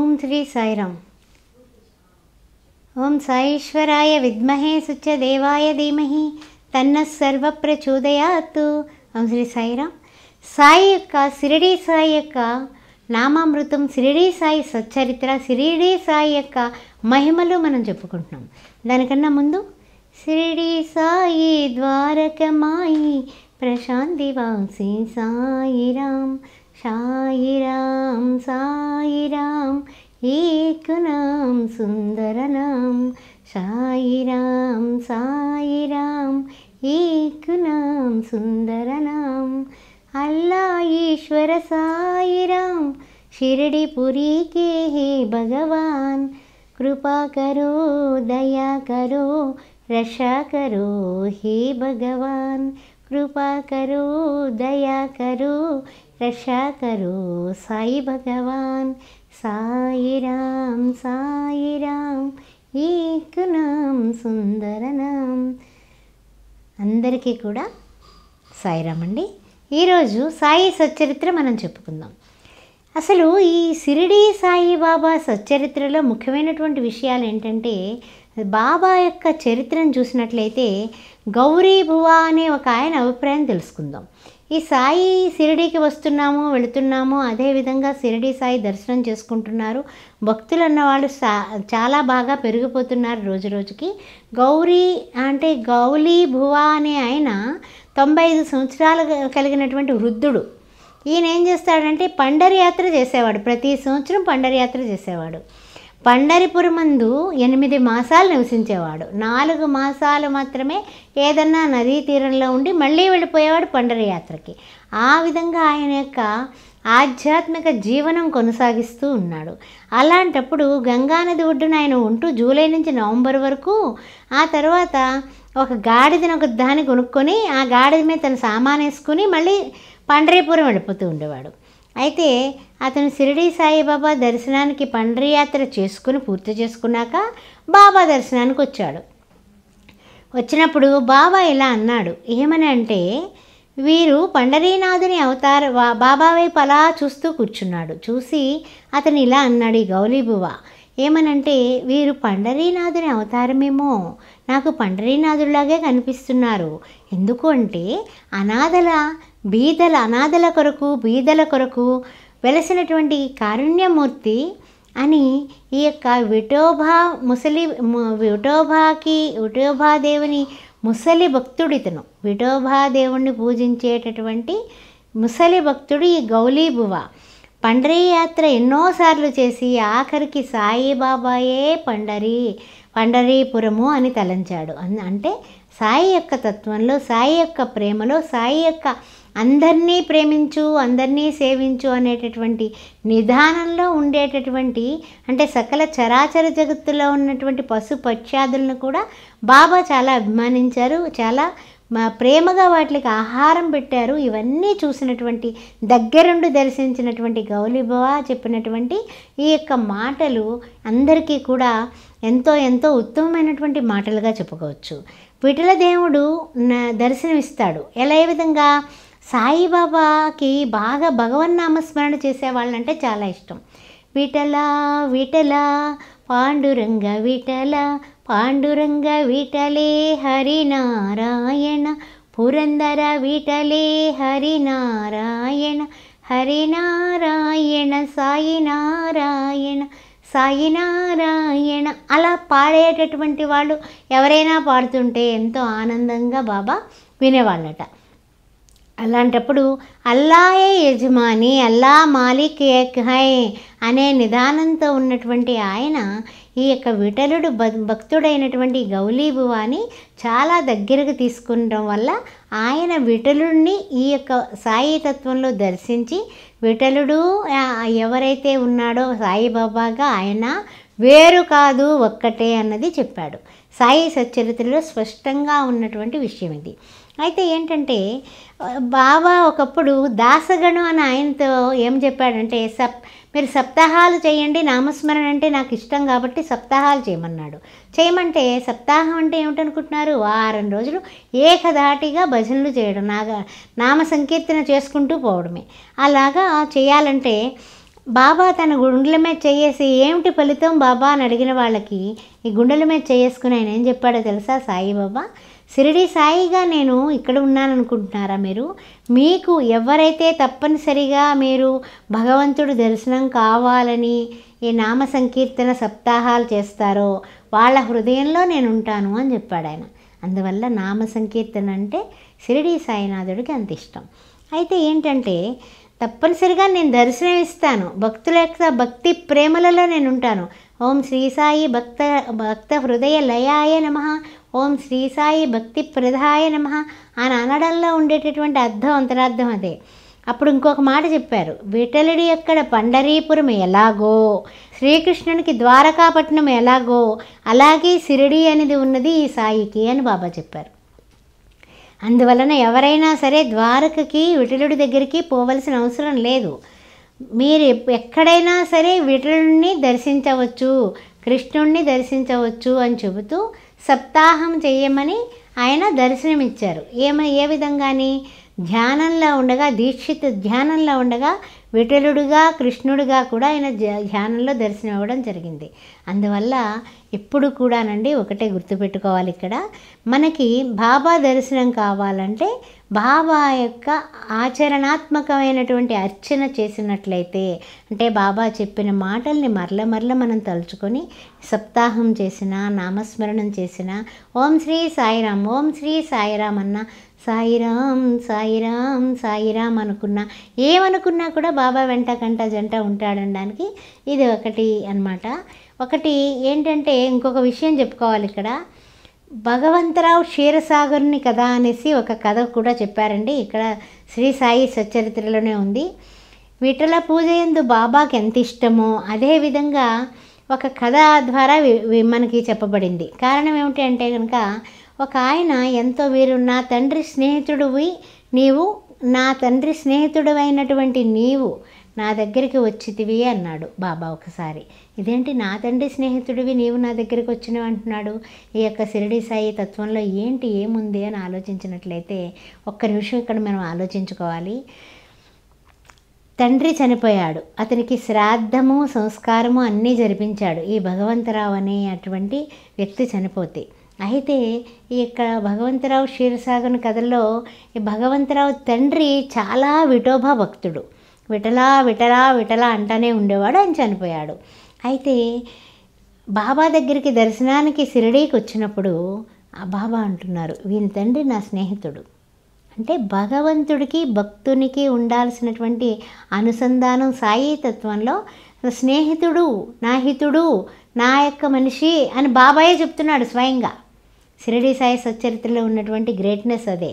ఓం శ్రీ సాయిరామ్ ఓం సాईश्वराय విద్మహే సుచ్చదేవాయ ధీమహి తన్న సర్వ ప్రచోదయాత్ ఓం శ్రీ సాయిరామ్ సాయి యొక్క సిరిడి సాయి యొక్క నామామృతం సిరిడి సాయి సచ్చరిత్ర సిరిడి సాయి యొక్క మహిమలు మనం చెప్పుకుంటున్నాం దానికన్నా ముందు సిరిడి సాయి ద్వారకమాయి ప్రశాంతి వాసి సాయిరామ్ సాయిరామ్ సాయిరామ్ एक नाम सुंदर नाम साई राम साई राम एक नाम सुंदर नाम अल्लाह ईश्वर साई राम शिरडी पुरी के हे भगवान कृपा करो दया करो रक्षा करो हे भगवान कृपा करो दया करो रक्षा करो साई भगवान సాయి రామ్ సాయి రామ్ ఏక నామ్ సుందర నామ్ అందరికీ కూడా సాయిరామ్ అండి ఈరోజు సాయి సచ్చరిత్ర మనం చెప్పుకుందాం అసలు ఈ సిరిడి సాయిబాబా సచ్చరిత్రలో ముఖ్యమైనటువంటి విషయాలు ఏంటంటే బాబా యొక్క చరిత్రను చూసినట్లయితే గౌరీ భువా అనే ఒక ఆయన అభిప్రాయం తెలుసుకుందాం ఈ సాయి సిరిడికి వస్తున్నాము వెళుతున్నాము అదేవిధంగా సిరిడి సాయి దర్శనం చేసుకుంటున్నారు భక్తులు అన్నవాళ్ళు సా చాలా బాగా పెరిగిపోతున్నారు రోజు రోజుకి గౌరీ అంటే గౌలీ భువా అనే ఆయన తొంభై ఐదు సంవత్సరాలు కలిగినటువంటి వృద్ధుడు ఈయన ఏం చేస్తాడంటే పండరి యాత్ర చేసేవాడు ప్రతి సంవత్సరం పండరి యాత్ర చేసేవాడు పండరిపురమందు ఎనిమిది మాసాలు నివసించేవాడు నాలుగు మాసాలు మాత్రమే ఏదన్నా నదీ తీరంలో ఉండి మళ్ళీ వెళ్ళిపోయేవాడు పండరి యాత్రకి ఆ విధంగా ఆయన యొక్క ఆధ్యాత్మిక జీవనం కొనసాగిస్తూ ఉన్నాడు అలాంటప్పుడు గంగానది ఒడ్డున ఆయన ఉంటూ జూలై నుంచి నవంబర్ వరకు ఆ తర్వాత ఒక గాడిదని ఒక దాన్ని కొనుక్కొని ఆ గాడిద మీద తన సామాన్ వేసుకుని మళ్ళీ పండరీపురం వెళ్ళిపోతూ ఉండేవాడు అయితే అతను షిరిడి సాయిబాబా దర్శనానికి పండరీ యాత్ర చేసుకుని పూర్తి చేసుకున్నాక బాబా దర్శనానికి వచ్చాడు వచ్చినప్పుడు బాబా ఇలా అన్నాడు ఏమని అంటే వీరు పండరీనాథుని అవతార వా- బాబా వైపు అలా చూస్తూ కూర్చున్నాడు చూసి అతను ఇలా అన్నాడు ఈ గౌలీబువ ఏమనంటే వీరు పండరీనాథుని అవతారమేమో నాకు పండరీనాథుడిలాగే కనిపిస్తున్నారు ఎందుకు అంటే అనాథల బీదల అనాథల కొరకు బీదల కొరకు వెలసినటువంటి కారుణ్యమూర్తి అని ఈ యొక్క విఠోబా ముసలి ము- విఠోబాకి విఠోబాదేవుని ముసలి భక్తుడితను విఠోబాదేవుణ్ణి పూజించేటటువంటి ముసలి భక్తుడు ఈ గౌలీబువ పండరీ యాత్ర ఎన్నోసార్లు చేసి ఆఖరికి సాయిబాబాయే పండరి పండరీపురము అని తలంచాడు అన్- అంటే సాయి యొక్క తత్వంలో సాయి యొక్క ప్రేమలో సాయి యొక్క అందరినీ ప్రేమించు అందరినీ సేవించు అనేటటువంటి నిదానంలో ఉండేటటువంటి అంటే సకల చరాచర జగత్తులో ఉన్నటువంటి పశు పక్ష్యాదులను కూడా బాబా చాలా అభిమానించారు చాలా మా ప్రేమగా వాటికి ఆహారం పెట్టారు ఇవన్నీ చూసినటువంటి దగ్గరుండి దర్శించినటువంటి గౌలిబవా చెప్పినటువంటి ఈ యొక్క మాటలు అందరికీ కూడా ఎంతో ఎంతో ఉత్తమమైనటువంటి మాటలుగా చెప్పుకోవచ్చు విఠల దేవుడు న- దర్శనమిస్తాడు ఎలా ఏ విధంగా సాయిబాబాకి బాగా భగవన్నామస్మరణ చేసే వాళ్ళంటే చాలా ఇష్టం విఠల విఠల పాండురంగ విఠల పాండురంగ విఠలే హరినారాయణ పురందర విఠలే హరినారాయణ హరినారాయణ సాయినారాయణ సాయినారాయణ అలా పాడేటటువంటి వాళ్ళు ఎవరైనా పాడుతుంటే ఎంతో ఆనందంగా బాబా వినేవాళ్ళట అలాంటప్పుడు అల్లాయే యజమాని అల్లా మాలిక్ ఏక్ హై అనే నిదానంతో ఉన్నటువంటి ఆయన ఈ యొక్క విఠలుడు భ- భక్తుడైనటువంటి గౌలీబువాని చాలా దగ్గరకు తీసుకుండడం వల్ల ఆయన విఠలుడిని ఈ యొక్క సాయి తత్వంలో దర్శించి విఠలుడు ఆ, ఎవరైతే ఉన్నాడో సాయిబాబాగా ఆయన వేరు కాదు ఒక్కటే అన్నది చెప్పాడు సాయి సచ్చరిత్రలో స్పష్టంగా ఉన్నటువంటి విషయం ఇది అయితే ఏంటంటే ఆ, బాబా ఒకప్పుడు దాసగణం అని ఆయనతో ఏం చెప్పాడంటే సప్ మీరు సప్తాహాలు చేయండి నామస్మరణ అంటే నాకు ఇష్టం కాబట్టి సప్తాహాలు చేయమన్నాడు చేయమంటే సప్తాహం అంటే ఏమిటనుకుంటున్నారు వారం రోజులు ఏకధాటిగా భజనలు చేయడం నాగా నామ సంకీర్తన చేసుకుంటూ పోవడమే అలాగా చేయాలంటే బాబా తన గుండెల మీద చేయేసి ఏమిటి ఫలితం బాబా అని అడిగిన వాళ్ళకి ఈ గుండెల మీద చేసుకుని ఆయన ఏం చెప్పాడో తెలుసా సాయిబాబా సిరిడి సాయిగా నేను ఇక్కడ ఉన్నాను అనుకుంటున్నారా మీరు మీకు ఎవరైతే తప్పనిసరిగా మీరు భగవంతుడు దర్శనం కావాలని ఈ నామ సంకీర్తన సప్తాహాలు చేస్తారో వాళ్ళ హృదయంలో నేను ఉంటాను అని చెప్పాడు ఆయన అందువల్ల నామ సంకీర్తన అంటే షిరిడి సాయినాథుడికి అంత ఇష్టం అయితే ఏంటంటే తప్పనిసరిగా నేను దర్శనం ఇస్తాను భక్తుల యొక్క భక్తి ప్రేమలలో నేను ఉంటాను ఓం శ్రీ సాయి భక్త భక్త హృదయ లయాయ నమ ఓం శ్రీ సాయి భక్తి ప్రదాయ నమ అని అనడంలో ఉండేటటువంటి అర్థం అంతరార్థం అదే అప్పుడు ఇంకొక మాట చెప్పారు విఠలుడి ఎక్కడ పండరీపురం ఎలాగో శ్రీకృష్ణునికి ద్వారకాపట్నం ఎలాగో అలాగే సిరిడి అనేది ఉన్నది ఈ సాయికి అని బాబా చెప్పారు అందువలన ఎవరైనా సరే ద్వారకకి విఠలుడి దగ్గరికి పోవలసిన అవసరం లేదు మీరు ఎప్- ఎక్కడైనా సరే విఠలుడిని దర్శించవచ్చు కృష్ణుణ్ణి దర్శించవచ్చు అని చెబుతూ సప్తాహం చేయమని ఆయన దర్శనమిచ్చారు ఏమ ఏ విధంగాని ధ్యానంలో ఉండగా దీక్షిత ధ్యానంలో ఉండగా విఠలుడుగా కృష్ణుడిగా కూడా ఆయన ధ్యా- ధ్యానంలో దర్శనం ఇవ్వడం జరిగింది అందువల్ల ఎప్పుడు కూడానండి ఒకటే గుర్తుపెట్టుకోవాలి ఇక్కడ మనకి బాబా దర్శనం కావాలంటే బాబా యొక్క ఆచరణాత్మకమైనటువంటి అర్చన చేసినట్లయితే అంటే బాబా చెప్పిన మాటల్ని మరల మరల మనం తలుచుకొని సప్తాహం చేసిన నామస్మరణం చేసిన ఓం శ్రీ సాయిరామ్ ఓం శ్రీ సాయిరామ్ అన్న సాయిరామ్ సాయిరామ్ సాయిరామ్ అనుకున్నా ఏమనుకున్నా కూడా బాబా వెంట కంట జంట ఉంటాడనడానికి ఇది ఒకటి అన్నమాట ఒకటి ఏంటంటే ఇంకొక విషయం చెప్పుకోవాలి ఇక్కడ భగవంతరావు క్షీరసాగర్ని కథ అనేసి ఒక కథ కూడా చెప్పారండి ఇక్కడ శ్రీ సాయి సచ్చరిత్రలోనే ఉంది విఠల పూజ ఎందు బాబాకి ఎంత ఇష్టమో అదేవిధంగా ఒక కథ ద్వారా వి- వి- మనకి చెప్పబడింది కారణం ఏమిటి అంటే కనుక ఒక ఆయన ఎంతో వీరు నా తండ్రి స్నేహితుడివి నీవు నా తండ్రి స్నేహితుడు అయినటువంటి నీవు నా దగ్గరికి వచ్చితివి అన్నాడు బాబా ఒకసారి ఇదేంటి నా తండ్రి స్నేహితుడివి నీవు నా దగ్గరికి వచ్చినవి అంటున్నాడు ఈ యొక్క షిరిడి సాయి తత్వంలో ఏంటి ఏముంది అని ఆలోచించినట్లయితే ఒక్క నిమిషం ఇక్కడ మనం ఆలోచించుకోవాలి తండ్రి చనిపోయాడు అతనికి శ్రాద్ధము సంస్కారము అన్నీ జరిపించాడు ఈ భగవంతరావు అనే అటువంటి వ్యక్తి చనిపోతే అయితే ఈ యొక్క భగవంతరావు క్షీరసాగర్ కథలో ఈ భగవంతరావు తండ్రి చాలా విఠోబా భక్తుడు విఠలా విఠలా విఠలా అంటానే ఉండేవాడు ఆయన చనిపోయాడు అయితే బాబా దగ్గరికి దర్శనానికి షిరిడీకి వచ్చినప్పుడు ఆ బాబా అంటున్నారు వీని తండ్రి నా స్నేహితుడు అంటే భగవంతుడికి భక్తునికి ఉండాల్సినటువంటి అనుసంధానం సాయి తత్వంలో స్నేహితుడు నా హితుడు నా యొక్క మనిషి అని బాబాయే చెప్తున్నాడు స్వయంగా షిరిడి సాయి సచ్చరిత్రలో ఉన్నటువంటి గ్రేట్నెస్ అదే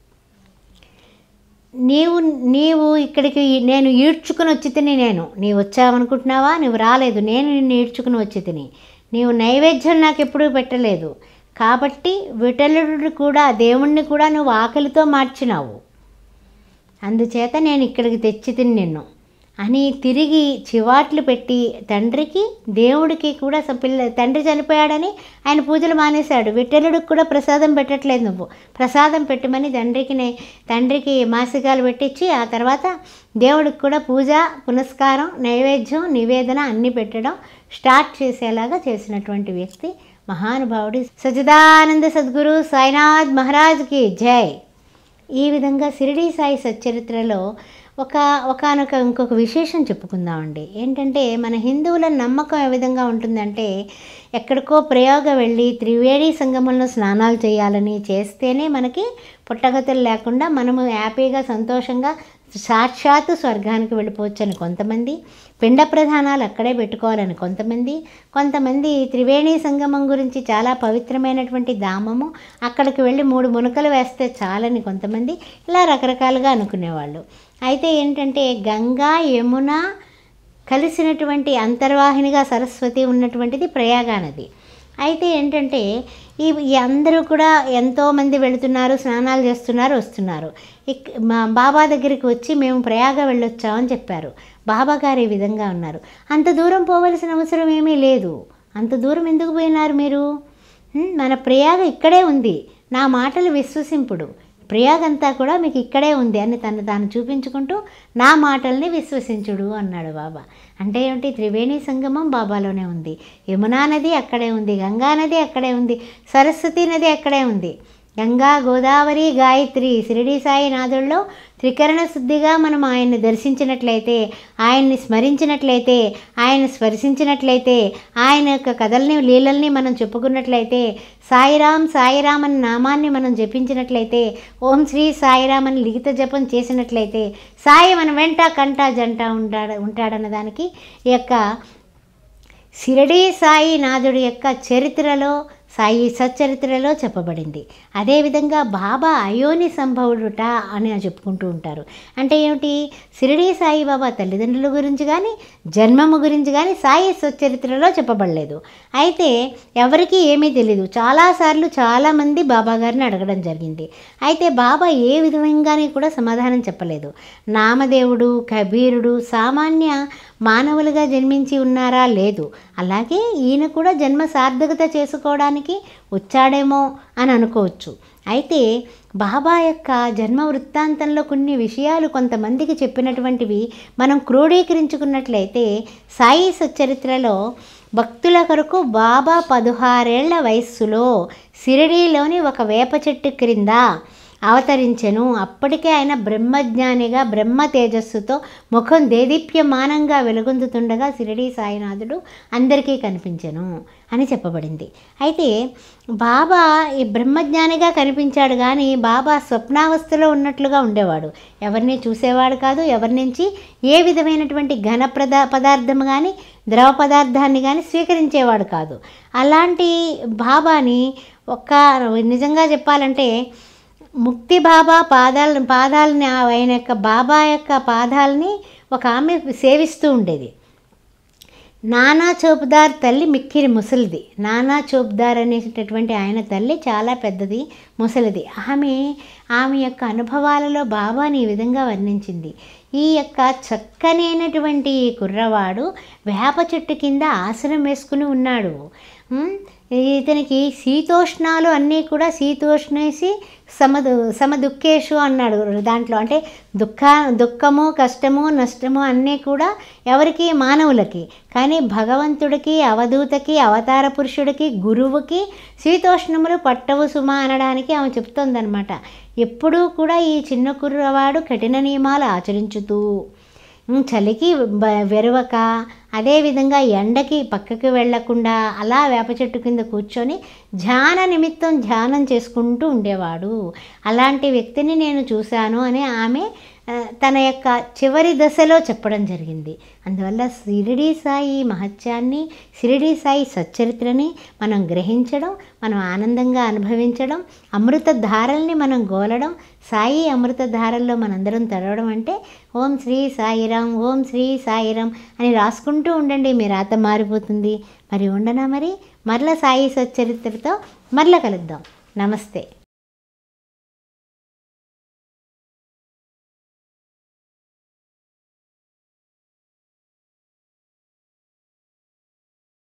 నీవు నీవు ఇక్కడికి నేను ఈడ్చుకుని వచ్చి తిని నేను నీవు వచ్చావనుకుంటున్నావా నువ్వు రాలేదు నేను నిన్ను ఈడ్చుకుని వచ్చి తిని నీవు నైవేద్యం నాకు ఎప్పుడూ పెట్టలేదు కాబట్టి విఠలుడు కూడా దేవుణ్ణి కూడా నువ్వు ఆకలితో మార్చినావు అందుచేత నేను ఇక్కడికి తెచ్చి తిని నిన్ను అని తిరిగి చివాట్లు పెట్టి తండ్రికి దేవుడికి కూడా స- పిల్ల తండ్రి చనిపోయాడని ఆయన పూజలు మానేశాడు విఠలుడికి కూడా ప్రసాదం పెట్టట్లేదు నువ్వు ప్రసాదం పెట్టమని తండ్రికి నే- తండ్రికి మాసికాలు పెట్టించి ఆ తర్వాత దేవుడికి కూడా పూజ పునస్కారం నైవేద్యం నివేదన అన్నీ పెట్టడం స్టార్ట్ చేసేలాగా చేసినటువంటి వ్యక్తి మహానుభావుడు సచిదానంద సద్గురు సాయినాథ్ మహారాజ్కి జై ఈ విధంగా షిరిడి సాయి సచ్చరిత్రలో ఒక ఒకనొక ఇంకొక విశేషం చెప్పుకుందామండి ఏంటంటే మన హిందువుల నమ్మకం ఏ విధంగా ఉంటుందంటే ఎక్కడికో ప్రయోగ వెళ్ళి త్రివేణి సంగమంలో స్నానాలు చేయాలని చేస్తేనే మనకి పుట్టగతులు లేకుండా మనము హ్యాపీగా సంతోషంగా సాక్షాత్తు స్వర్గానికి వెళ్ళిపోవచ్చని కొంతమంది పిండ ప్రధానాలు అక్కడే పెట్టుకోవాలని కొంతమంది కొంతమంది త్రివేణి సంగమం గురించి చాలా పవిత్రమైనటువంటి ధామము అక్కడికి వెళ్ళి మూడు మునకలు వేస్తే చాలని కొంతమంది ఇలా రకరకాలుగా అనుకునేవాళ్ళు అయితే ఏంటంటే గంగా యమున కలిసినటువంటి అంతర్వాహినిగా సరస్వతి ఉన్నటువంటిది ప్రయాగ నది అయితే ఏంటంటే ఈ ఈ అందరూ కూడా ఎంతోమంది వెళుతున్నారు స్నానాలు చేస్తున్నారు వస్తున్నారు ఇక్ మా బాబా దగ్గరికి వచ్చి మేము ప్రయాగ వెళ్ళొచ్చామని చెప్పారు బాబా గారు ఈ విధంగా ఉన్నారు అంత దూరం పోవలసిన అవసరం ఏమీ లేదు అంత దూరం ఎందుకు పోయినారు మీరు ఉమ్, మన ప్రయాగ ఇక్కడే ఉంది నా మాటలు విశ్వసింపుడు ప్రయోగ అంతా కూడా మీకు ఇక్కడే ఉంది అని తను తాను చూపించుకుంటూ నా మాటల్ని విశ్వసించుడు అన్నాడు బాబా అంటే ఏమిటి త్రివేణి సంగమం బాబాలోనే ఉంది యమునా నది అక్కడే ఉంది గంగా నది అక్కడే ఉంది సరస్వతి నది అక్కడే ఉంది గంగా గోదావరి గాయత్రి షిరిడి సాయి నాథుల్లో త్రికరణ శుద్ధిగా మనం ఆయన్ని దర్శించినట్లయితే ఆయన్ని స్మరించినట్లయితే ఆయన స్పర్శించినట్లయితే ఆయన యొక్క కథల్ని లీలల్ని మనం చెప్పుకున్నట్లయితే సాయిరాం సాయిరామ్ అనే నామాన్ని మనం జపించినట్లయితే ఓం శ్రీ సాయిరామ్ అని లిఖిత జపం చేసినట్లయితే సాయి మన వెంట కంట జంట ఉంటాడు ఉంటాడన్న దానికి ఈ యొక్క షిరడీ సాయి నాథుడి యొక్క చరిత్రలో సాయి సచ్చరిత్రలో చెప్పబడింది అదేవిధంగా బాబా అయోని సంభవుడుట అని చెప్పుకుంటూ ఉంటారు అంటే ఏమిటి షిరిడీ సాయి బాబా తల్లిదండ్రుల గురించి కానీ జన్మము గురించి కానీ సాయి సచ్చరిత్రలో చెప్పబడలేదు అయితే ఎవరికి ఏమీ తెలియదు చాలాసార్లు చాలామంది బాబా గారిని అడగడం జరిగింది అయితే బాబా ఏ విధంగానే కూడా సమాధానం చెప్పలేదు నామదేవుడు కబీరుడు సామాన్య మానవులుగా జన్మించి ఉన్నారా లేదు అలాగే ఈయన కూడా జన్మ సార్థకత చేసుకోవడానికి వచ్చాడేమో అని అనుకోవచ్చు అయితే బాబా యొక్క జన్మ వృత్తాంతంలో కొన్ని విషయాలు కొంతమందికి చెప్పినటువంటివి మనం క్రోడీకరించుకున్నట్లయితే సాయి సచ్చరిత్రలో భక్తుల కొరకు బాబా పదహారేళ్ల వయస్సులో సిరిడీలోని ఒక వేప చెట్టు క్రింద అవతరించెను అప్పటికే ఆయన బ్రహ్మజ్ఞానిగా బ్రహ్మ తేజస్సుతో ముఖం దేదీప్యమానంగా వెలుగొందుతుండగా షిరిడీ సాయినాథుడు అందరికీ కనిపించెను అని చెప్పబడింది అయితే బాబా ఈ బ్రహ్మజ్ఞానిగా కనిపించాడు కానీ బాబా స్వప్నావస్థలో ఉన్నట్లుగా ఉండేవాడు ఎవరిని చూసేవాడు కాదు ఎవరి నుంచి ఏ విధమైనటువంటి ఘన ప్రదా పదార్థం కానీ ద్రవ పదార్థాన్ని కానీ స్వీకరించేవాడు కాదు అలాంటి బాబాని ఒక్క నిజంగా చెప్పాలంటే ముక్తి బాబా పాదాల పాదాలని ఆయన యొక్క బాబా యొక్క పాదాలని ఒక ఆమె సేవిస్తూ ఉండేది నానా చౌపుదార్ తల్లి మిక్కిరి ముసలిది నానా చౌపుదార్ అనేటటువంటి ఆయన తల్లి చాలా పెద్దది ముసలిది ఆమె ఆమె యొక్క అనుభవాలలో బాబాని ఈ విధంగా వర్ణించింది ఈ యొక్క చక్కనైనటువంటి ఈ కుర్రవాడు వేప చెట్టు కింద ఆసనం వేసుకుని ఉన్నాడు ఉమ్, ఇతనికి శీతోష్ణాలు అన్నీ కూడా శీతోష్ణేసి సమదు సమదుఃఖేషు అన్నాడు దాంట్లో అంటే దుఃఖ దుఃఖము కష్టము నష్టము అన్నీ కూడా ఎవరికి మానవులకి కానీ భగవంతుడికి అవధూతకి అవతార పురుషుడికి గురువుకి శీతోష్ణములు పట్టవు సుమ అనడానికి ఆమె చెప్తోందనమాట ఎప్పుడూ కూడా ఈ చిన్న కుర్రవాడు కఠిన నియమాలు ఆచరించుతూ ఉమ్, చలికి బ- వెరవక అదేవిధంగా ఎండకి పక్కకి వెళ్లకుండా అలా వేప చెట్టు కింద కూర్చొని ధ్యాన నిమిత్తం ధ్యానం చేసుకుంటూ ఉండేవాడు అలాంటి వ్యక్తిని నేను చూశాను అని ఆమె ఆ, తన యొక్క చివరి దశలో చెప్పడం జరిగింది అందువల్ల షిరిడి సాయి మహత్యాన్ని షిరిడి సాయి సచ్చరిత్రని మనం గ్రహించడం మనం ఆనందంగా అనుభవించడం అమృత ధారల్ని మనం గోలడం సాయి అమృత ధారల్లో మనందరం తడవడం అంటే ఓం శ్రీ సాయిరాం ఓం శ్రీ సాయిరాం అని రాసుకుంటూ ఉండండి మీ రాత మారిపోతుంది మరి ఉండనా మరి మరల సాయి సచ్చరిత్రతో మరల కలుద్దాం నమస్తే